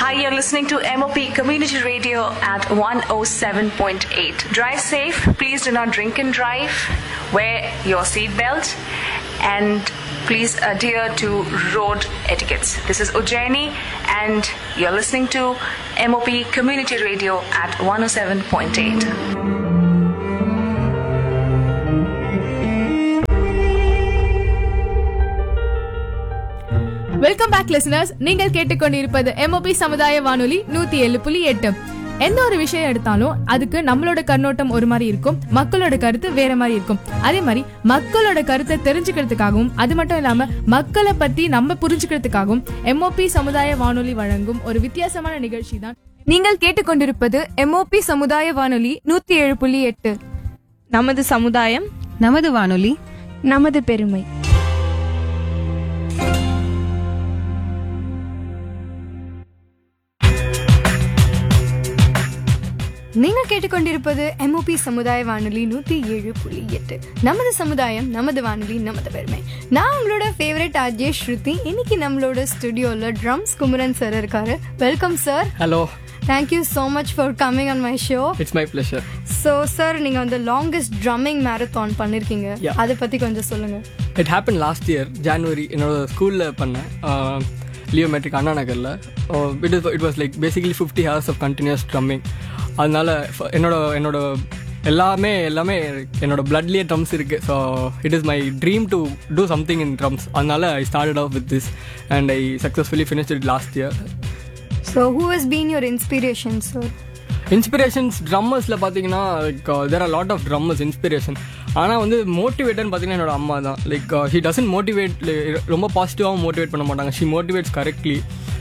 Hi, you're listening to MOP Community Radio at 107.8. Drive safe. Please do not drink and drive. Wear your seatbelt. And please adhere to road etiquettes. This is Ujjaini, and you're listening to MOP Community Radio at 107.8. Welcome back listeners நீங்கள் கேட்டுக்கொண்டிருப்பது MOP சமுதாய வானொலி நூத்தி ஏழு புள்ளி எட்டு எந்த ஒரு விஷயம் எடுத்தாலும் அதுக்கு நம்மளோட கண்ணோட்டம் ஒரு மாதிரி இருக்கும் மக்களோட கருத்து வேற மாதிரி இருக்கும் அதே மாதிரி மக்களோட கருத்தை தெரிஞ்சுக்கிறதுக்காகவும் அது மட்டும் இல்லாம மக்களை பத்தி நம்ம புரிஞ்சுக்கிறதுக்காகவும் எம்ஓபி சமுதாய வானொலி வழங்கும் ஒரு வித்தியாசமான நிகழ்ச்சி தான் நீங்கள் கேட்டுக்கொண்டிருப்பது எம்ஓபி சமுதாய வானொலி நூத்தி ஏழு புள்ளி எட்டு நமது சமுதாயம் நமது வானொலி நமது பெருமை நீங்கள் கேட்டுக்கொண்டிருப்பது எம்ஓபி சமுதாய வானொலி நூத்தி ஏழு புள்ளி எட்டு நமது சமுதாயம் நமது வானொலி நமது பெருமை நான் உங்களோட ஃபேவரட் ஆர்ஜே ஸ்ருதி இன்னைக்கு நம்மளோட ஸ்டுடியோல ட்ரம்ஸ் குமரன் சார் இருக்காரு welcome sir hello thank you so much for coming on my show it's my pleasure so sir நீங்க வந்து லாங்கஸ்ட் ட்ரம்மிங் மேரத்தான் பண்ணிருக்கீங்க Yeah. அதை பத்தி கொஞ்சம் சொல்லுங்க it happen last year January என்னோட ஸ்கூலில் பண்ணேன் லியோ மெட்ரிக் அண்ணா நகரில் it is it was like basically fifty hours of continuous drumming அதனால ஃப- என்னோட என்னோட எல்லாமே எல்லாமே என்னோட பிளட்லேயே ட்ரம்ஸ் இருக்குது so it is my dream to do something in drums அதனால I started off with this and I successfully finished it last year so who has been your inspiration sir inspirations ட்ரம்மர்ஸில் பார்த்தீங்கன்னா like there are lot of drummers inspiration ஆனால் வந்து மோட்டிவேட்டர்னு பார்த்தீங்கன்னா என்னோட அம்மா தான் like she doesn't motivate ரொம்ப பாசிட்டிவாகவும் motivate பண்ண மாட்டாங்க ஷி மோட்டிவேட்ஸ் கரெக்ட்லி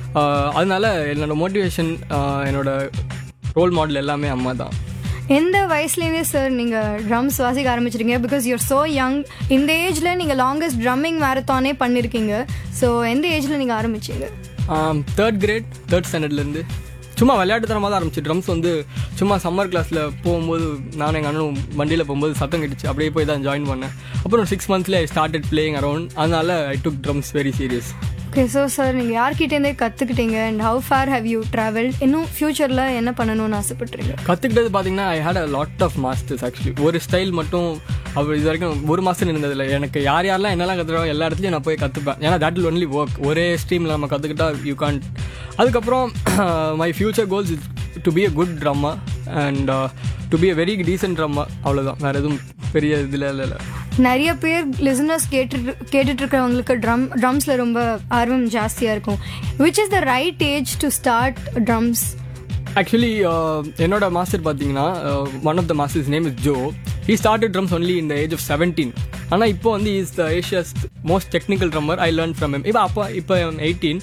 அதனால என்னோட மோட்டிவேஷன் என்னோட ரோல் மாடல் எல்லாமே அம்மா தான் எந்த வயசுலேருந்தே சார் நீங்க ட்ரம்ஸ் வாசிக்க ஆரம்பிச்சிருக்கீங்க பிகாஸ் யூர் சோ யங் இந்த ஏஜ்ல நீங்க லாங்கஸ்ட் ட்ரம்மிங் மேரத்தானே பண்ணிருக்கீங்க ஸோ எந்த ஏஜ்ல நீங்க ஆரம்பிச்சீங்க தேர்ட் கிரேட் தேர்ட் ஸ்டாண்டர்ட்லேருந்து சும்மா விளையாட்டுத்தனமாக தான் ஆரம்பிச்சு ட்ரம்ஸ் வந்து சும்மா சம்மர் கிளாஸில் போகும்போது நானும் எங்கள் அண்ணனும் வண்டியில் போகும்போது சத்தம் கட்டுச்சு அப்படியே போய் தான் ஜாயின் பண்ணேன் அப்புறம் சிக்ஸ் மந்த்ஸ்லேயே ஐ ஸ்டார்டட் பிளேயிங் அரௌண்ட் அதனால I took drums very serious okay so sir நீங்கள் யார்கிட்டேருந்தே கற்றுக்கிட்டீங்க and how far have you travel இன்னும் ஃப்யூச்சரில் என்ன பண்ணணும்னு ஆசைப்பட்றீங்க கற்றுக்கிட்டது பார்த்தீங்கன்னா I had a lot of masters actually ஒரு ஸ்டைல் மட்டும் அவர் இது வரைக்கும் ஒரு மாதம் இருந்ததில்ல எனக்கு யார் யாரெல்லாம் என்னெல்லாம் கற்றுக்கிறோம் எல்லா இடத்துலையும் நான் போய் கற்றுப்பேன் ஏன்னா தட் will ஒன்லி ஒர்க் ஒரே ஸ்ட்ரீமில் நம்ம கற்றுக்கிட்டா யூ கான்ட் அதுக்கப்புறம் my future goals is to be a good drummer and to be a very decent drummer அவ்வளோதான் வேறு எதுவும் பெரிய இதில் இல்லை இல்லை நிறைய பேர் லிசனர்ஸ் கேட்டு கேட்டுட்டு இருக்கிறவங்களுக்கு ட்ரம் ட்ரம்ஸில் ரொம்ப ஆர்வம் ஜாஸ்தியாக இருக்கும் which is the right age to start drums actually என்னோட மாஸ்டர் பார்த்தீங்கன்னா one of the masters name is Joe he started drums only இந்த ஏஜ் ஆஃப் செவன்டீன் ஆனால் இப்போ வந்து is the Asia's most technical drummer I learn from him இப்போ அப்போ இப்போ eighteen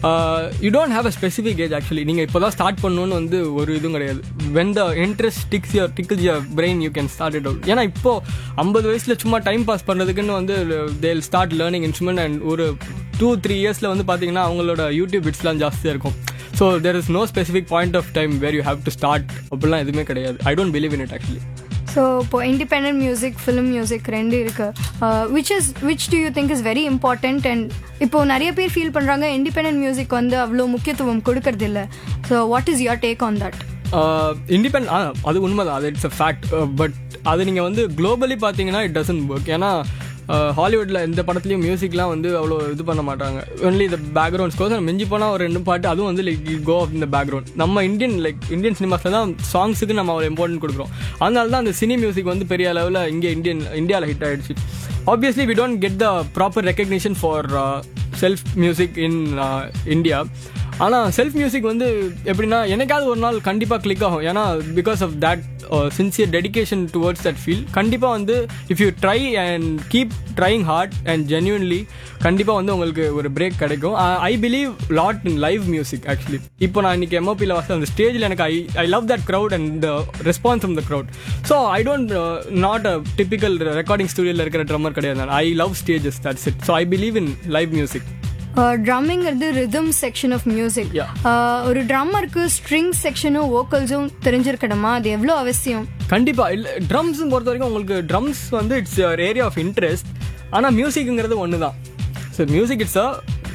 you don't have a specific age actually நீங்கள் இப்போ தான் ஸ்டார்ட் பண்ணணும்னு வந்து ஒரு இதுவும் கிடையாது when the interest ticks your டிக்கிள்ஸ் your brain you can start it out ஏன்னா இப்போ ஐம்பது வயசில் சும்மா டைம் பாஸ் பண்ணுறதுக்குன்னு வந்து they'll start learning instrument and ஒரு டூ த்ரீ இயர்ஸில் வந்து பார்த்தீங்கன்னா அவங்களோட யூடியூப் பிட்ஸ்லாம் ஜாஸ்தியாக இருக்கும் so there is no specific point of time where you have to start அப்படிலாம் எதுவுமே கிடையாது I don't believe in it actually so இப்போ இண்டிபெண்ட் மியூசிக் ஃபிலிம் மியூசிக் ரெண்டு இருக்கு which is which do you think is very important and இப்போ நிறைய பேர் feel பண்ணுறாங்க இண்டிபெண்ட் மியூசிக் வந்து அவ்வளோ முக்கியத்துவம் கொடுக்கறது இல்லை so what is your take on that independent ஆ அது உண்மைதான் அது இட்ஸ் அ ஃபேக்ட் பட் அது நீங்கள் வந்து குளோபலி பார்த்தீங்கன்னா இட் டசன் ஒர்க் ஏன்னா ஹாலிவுட்டில் எந்த படத்துலையும் மியூசிக்லாம் வந்து அவ்வளோ இது பண்ண மாட்டாங்க ஒன்லி இந்த பேக்ரவுண்ட் ஸ்கோர்ஸ் மிஞ்சி போனால் ஒரு ரெண்டு பாட்டு அதுவும் வந்து லைக் கோ ஆஃப் இந்த பேக்ரவுண்ட் நம்ம இந்தியன் லைக் இந்தியன் சினிமாஸில் தான் சாங்ஸுக்கு நம்ம அவ்வளோ இம்பார்ட்டன்ட் கொடுக்குறோம் அதனால தான் அந்த சினி மியூசிக் வந்து பெரிய அளவில் இங்கே இந்தியன் இந்தியாவில் ஹிட் ஆயிடுச்சு obviously we don't get the proper recognition for self music in India ஆனால் செல்ஃப் மியூசிக் வந்து எப்படின்னா எனக்காவது ஒரு நாள் கண்டிப்பாக கிளிக் ஆகும் ஏன்னா because of that sincere dedication towards that feel கண்டிப்பாக வந்து if you try and keep trying hard and genuinely கண்டிப்பாக வந்து உங்களுக்கு ஒரு பிரேக் கிடைக்கும் I believe lot in live music actually இப்போ நான் இன்னைக்கு எம்ஓபியில் வாசல் அந்த ஸ்டேஜில் எனக்கு I I love that crowd and the response from the crowd so I don't not a typical recording ஸ்டுடியோவில் இருக்கிற ட்ரம்மர் கிடையாது I love stages that's it so I believe in live music ட்ரம்மிங்கிறது rhythm section of music Yeah. ஒரு ட்ரம்மருக்கு string செக்ஷனும் வோக்கல்ஸும் தெரிஞ்சிருக்கணுமா அது எவ்வளோ அவசியம் கண்டிப்பா இல்ல ட்ரம்ஸ் பொறுத்த வரைக்கும் உங்களுக்கு ட்ரம்ஸ் வந்து இட்ஸ் ஏரியா ஆஃப் இன்ட்ரெஸ்ட் ஆனா மியூசிக்ங்கிறது ஒன்று தான் ஸோ மியூசிக் இட்ஸ் அ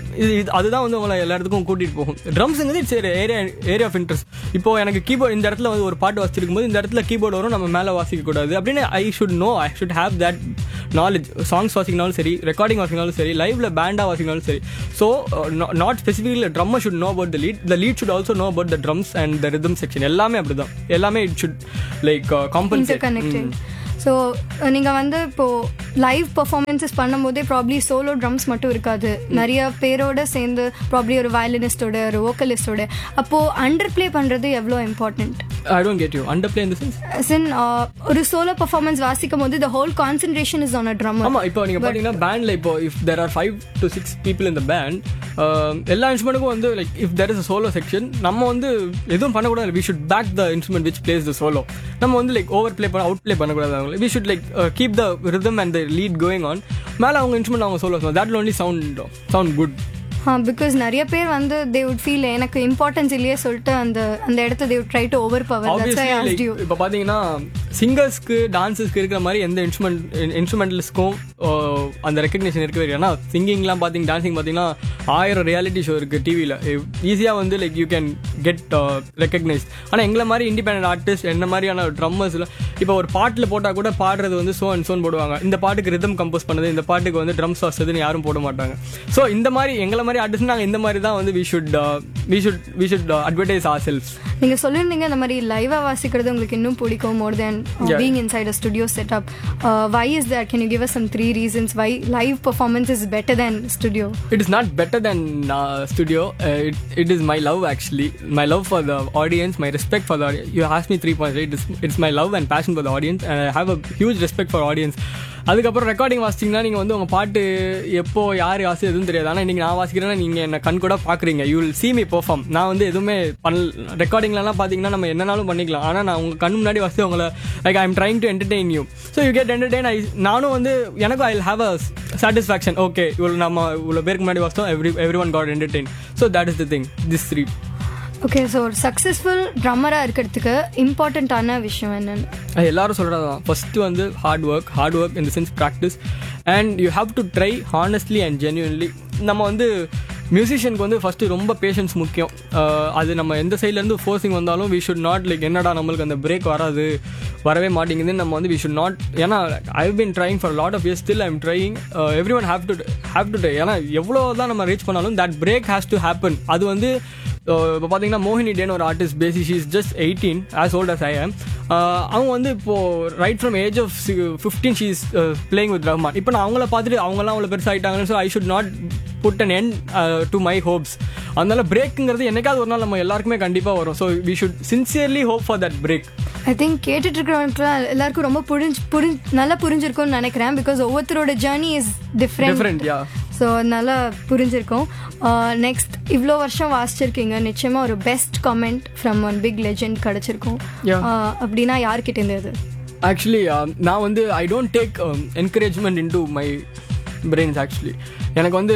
இது இது அதுதான் வந்து உங்களை எல்லா இடத்துக்கும் கூட்டிட்டு போகும் ட்ரம்ஸுங்கிறது it's area area of interest இப்போ எனக்கு கீபோர்ட் இந்த இடத்துல வந்து ஒரு பாட்டு வாசிச்சிருக்கும் போது இந்த இடத்துல கீபோர்டு வரும் நம்ம மேலே வாசிக்க கூடாது அப்படின்னு I should know I should have that knowledge songs வாசிக்கனாலும் சரி ரெக்கார்டிங் வாசிக்கனாலும் சரி லைவ்ல பேண்டா வாசிக்கனாலும் சரி so not specifically drummer should know about the lead the lead should also know about the drums and the rhythm section எல்லாமே அப்படிதான் எல்லாமே it should like compensate interconnected so நீங்கள் வந்து இப்போ லைவ் பர்ஃபார்மன்ஸஸ் பண்ணும்போதே ப்ராப்ளி சோலோ ட்ரம்ஸ் மட்டும் இருக்காது நிறைய பேரோட சேர்ந்து ப்ராப்ளி ஒரு வயலினிஸ்டோட ஒரு வோக்கலிஸ்டோட அப்போது அண்டர் ப்ளே பண்ணுறது எவ்வளோ important I don't get you underplay இந்த சென்ஸ் சின் ஒரு சோலோ பர்ஃபார்மன்ஸ் வாசிக்கும் போது the whole concentration is on a drum ஆமா இப்போ நீங்க பாத்தீங்கன்னா பேண்ட்ல இப்போ if there are five to six people இந்த பேண்ட் எல்லா இன்ஸ்ட்ருமெண்ட்டுக்கும் வந்து like if there is a solo section நம்ம வந்து எதுவும் பண்ணக்கூடாது we should back the instrument which plays the solo நம்ம வந்து லைக் ஓவர் ப்ளே பண்ண அவுட் ப்ளே பண்ணக்கூடாது அவங்க we should like keep the rhythm and the lead going on மேலே அவங்க இன்ஸ்ட்ருமெண்ட் அவங்க solo that only sound sound good because நிறைய பேர் வந்து தே வுட் ஃபீல் எனக்கு இம்பார்ட்டன்ஸ் இல்லையே சொல்லிட்டு அந்த அந்த இடத்த they would try to overpower that's I obviously asked you இப்போ பார்த்தீங்கன்னா சிங்கர்ஸ்க்கு டான்ஸஸ்க்கு இருக்கிற மாதிரி எந்த இன்ஸ்ட்ருமெண்ட் இன்ஸ்ட்ருமெண்டலிஸ்க்கும் அந்த ரெக்கக்னேஷன் இருக்கவே இருக்கு ஏன்னா சிங்கிங்லாம் பார்த்தீங்க டான்சிங் பார்த்தீங்கன்னா ஆயிரம் ரியாலிட்டி ஷோ இருக்குது டிவியில் ஈஸியாக வந்து like you can get recognize ஆனால் எங்களை மாதிரி இண்டிபெண்டன்ட் ஆர்டிஸ்ட் என்ன மாதிரியான ட்ரம்மர்ஸில் இப்போ ஒரு பாட்டில் போட்டால் கூட பாடுறது வந்து சோ அண்ட் சோன் போடுவாங்க இந்த பாட்டுக்கு ரிதம் கம்போஸ் பண்ணது இந்த பாட்டுக்கு வந்து ட்ரம்ஸ் வாசதுன்னு யாரும் போட மாட்டாங்க ஸோ இந்த மாதிரி எங்களை மாதிரி ஆர்டிஸ்ட் நாங்கள் இந்த மாதிரி தான் வந்து we should we should we should advertise ourselves நீங்க சொல்லிருந்தீங்க இந்த மாதிரி லைவா வாசிக்கிறது உங்களுக்கு இன்னும் பிடிக்கும் more then being inside a studio setup why is that can you give us some three reasons why live performance is better then studio it is not better than uh, studio uh, it, it is my love actually my love for the audience my respect for the audience you asked me three points right it's, it's my love and passion for the audience and i have a huge respect for audience அதுக்கப்புறம் recording வாசிச்சிங்கன்னா நீங்கள் வந்து உங்கள் பாட்டு எப்போ யார் வாசி எதுவும் தெரியாது ஆனால் இன்னைக்கு நான் வாசிக்கிறேன்னா நீங்கள் என்ன கண் கூட பார்க்குறீங்க you will see me perform நான் வந்து எதுவுமே பண்ண ரெக்கார்டிங்லலாம் பார்த்தீங்கன்னா நம்ம என்னனாலும் பண்ணிக்கலாம் ஆனால் நான் உங்கள் கண் முன்னாடி வாசி உங்களை like I am trying to entertain you so you get entertain I நானும் வந்து எனக்கும் I have a satisfaction okay இவ்வளோ நம்ம இவ்வளோ பேருக்கு முன்னாடி வாசித்தோம் every every one got entertain so that is the thing this three okay so ஒரு சக்ஸஸ்ஃபுல் ட்ரம்மராக இருக்கிறதுக்கு இம்பார்ட்டண்ட்டான விஷயம் என்னன்னு அது எல்லாரும் சொல்கிறது தான் ஃபஸ்ட்டு வந்து ஹார்ட் ஒர்க் ஹார்ட் ஒர்க் இந்த sense practice and you have to try honestly and genuinely நம்ம வந்து மியூசிஷியனுக்கு வந்து ஃபஸ்ட்டு ரொம்ப பேஷன்ஸ் முக்கியம் அஹ் அது நம்ம எந்த சைட்லேருந்து ஃபோர்ஸிங் வந்தாலும் வி ஷுட் நாட் லைக் என்னடா நம்மளுக்கு அந்த பிரேக் வராது வரவே மாட்டேங்குதுன்னு நம்ம வந்து வி ஷுட் நாட் ஏன்னா I been trying for lot of years still I'm trying every one have to have to try ஏன்னா எவ்வளோ தான் நம்ம ரீச் பண்ணாலும் that break has to happen அது வந்து இப்போ பார்த்தீங்கன்னா மோகினி டேன் ஒரு artist bassist she is just eighteen as old as I am அவங்க வந்து இப்போ right from age of fifteen she is playing with Rahman இப்போ நான் அவங்கள பார்த்துட்டு அவங்களாம் அவ்வளோ பெருசாகிட்டாங்கன்னு so I should not put an end to my hopes அதனால பிரேக்குங்கிறது என்னைக்காவது ஒரு நாள் நம்ம எல்லாருக்குமே கண்டிப்பாக வரும் so we should sincerely hope for that break I think கேட்டுட்டு இருக்கிறவங்களுக்குலாம் எல்லாருக்கும் ரொம்ப புரிஞ்சு புரிஞ்சு நல்லா புரிஞ்சிருக்கும்னு நினைக்கிறேன் பிகாஸ் ஒவ்வொருத்தரோட journey is different different yeah so அதனால புரிஞ்சிருக்கும் நெக்ஸ்ட் இவ்வளோ வருஷம் வாசிச்சிருக்கீங்க நிச்சயமா ஒரு best comment from one big legend கிடைச்சிருக்கும் Yeah. Uh, அப்படின்னா யார்கிட்ட இருந்தது ஆக்சுவலி நான் வந்து I don't take encouragement in to my brains actually எனக்கு வந்து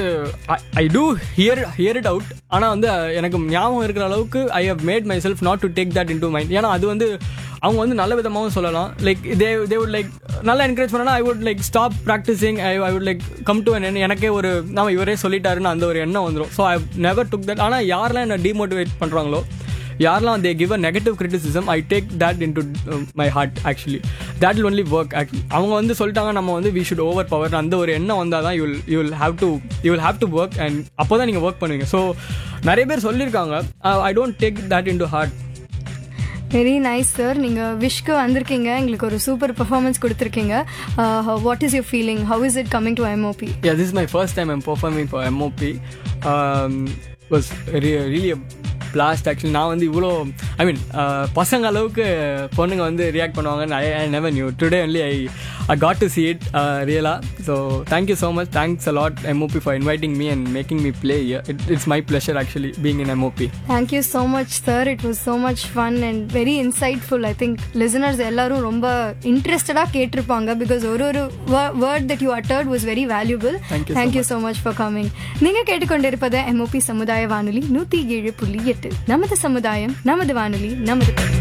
I do hear hear it out ஆனால் வந்து எனக்கு ஞாபகம் இருக்கிற அளவுக்கு I have made myself not to take that in to mind ஏன்னா அது வந்து அவங்க வந்து நல்ல விதமாகவும் சொல்லலாம் like they they would like நல்லா என்கரேஜ் பண்ணா I would like stop practicing I I would like come to an எனக்கே ஒரு நம்ம இவரே சொல்லிட்டாருன்னு அந்த ஒரு எண்ணம் வந்துடும் so I never took that ஆனால் யாரெல்லாம் என்ன டிமோட்டிவேட் பண்ணுறாங்களோ யாரெல்லாம் they give a negative criticism I take that in to my heart actually that will only work அவங்க வந்து சொல்லிட்டாங்க நம்ம வந்து வி ஷுட் ஓவர் பவர் அந்த ஒரு எண்ணம் வந்தால் தான் you will you will have to you will have to work and அப்போ தான் நீங்கள் ஒர்க் பண்ணுவீங்க ஸோ நிறைய பேர் சொல்லியிருக்காங்க I don't take that in to heart very nice sir நீங்கள் விஷக்கு வந்திருக்கீங்க எங்களுக்கு ஒரு சூப்பர் பெர்ஃபார்மன்ஸ் கொடுத்துருக்கீங்க what is your feeling how is it coming to MOP Yeah, this is my first time I'm performing for MOP. Um, was re- really a blast actually. நான் வந்து இவ்வளோ ஐ மீன் பசங்க அளவுக்கு பொண்ணுங்க வந்து ரியாக்ட் பண்ணுவாங்கன்னு I I never knew today only I I got to see it uh, ரியலா so thank you so much thanks a lot MOP for inviting me and making me play it it's my pleasure actually being in MOP thank you so much sir it was so much fun and very insightful I think listeners எல்லாரும் ரொம்ப இன்ட்ரெஸ்டடாக கேட்டிருப்பாங்க because ஒரு ஒரு word that you uttered was very valuable Thank you so thank you so much for coming நீங்கள் கேட்டுக்கொண்டிருப்பது MOP சமுதாய வானொலி நூற்றி ஏழு புள்ளி எட்டு நமது சமுதாயம் நமது வானொலி நமது பெருமை.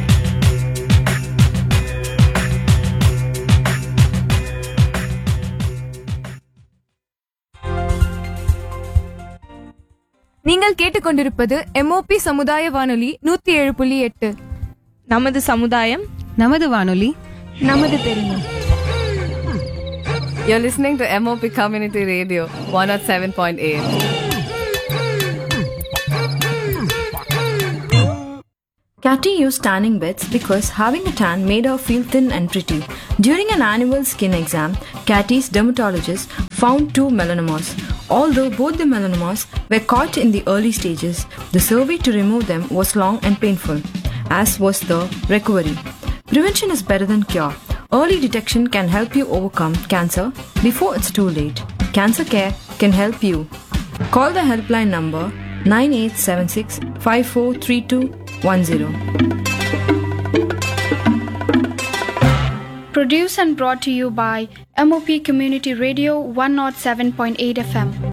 நீங்கள் கேட்டுக்கொண்டிருப்பது எம்ஓபி சமுதாய வானொலி நூத்தி ஏழு புள்ளி எட்டு நமது சமுதாயம் நமது வானொலி நமது பெருமை You're listening to MOP Community Radio 107.8. Catty used tanning beds because having a tan made her feel thin and pretty. During an annual skin exam, Catty's dermatologist found two melanomas. Although both the melanomas were caught in the early stages, the survey to remove them was long and painful, as was the recovery. Prevention is better than cure. Early detection can help you overcome cancer before it's too late. Cancer care can help you. Call the helpline number 9876 543210. Produced and brought to you by MOP Community Radio 107.8 FM.